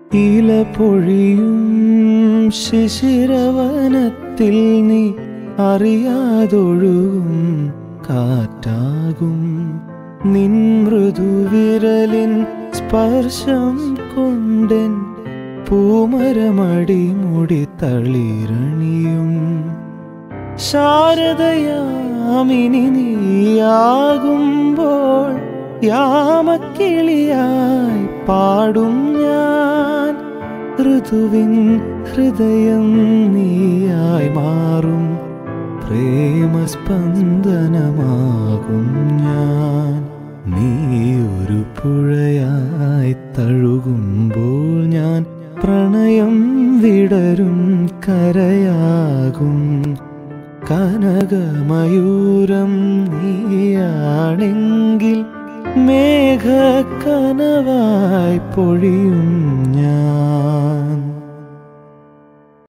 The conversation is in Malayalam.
ഇല പൊഴിയും ശിശിരവനത്തിൽ നീ അറിയാതൊഴുകും കാറ്റാകും നിൻ മൃദുവിരലിൻ സ്പർശം കൊണ്ടെൻ പൂമരമടി മുടി തളിരണിയും ശാരദയാമിനി നീയാകുമ്പോൾ യാമക്കിളിയായി പാടും ഞാൻ ഋതുവിൻ ഹൃദയം നീയായി മാറും പ്രേമസ്പന്ദനമാകും ഞാൻ നീ ഒരു പുഴയായി തഴുകുമ്പോൾ ഞാൻ പ്രണയം വിടരും കരയാകും കനകമയൂരം നീയാണെങ്കിൽ മേഘക്കനവായി പൊഴിയും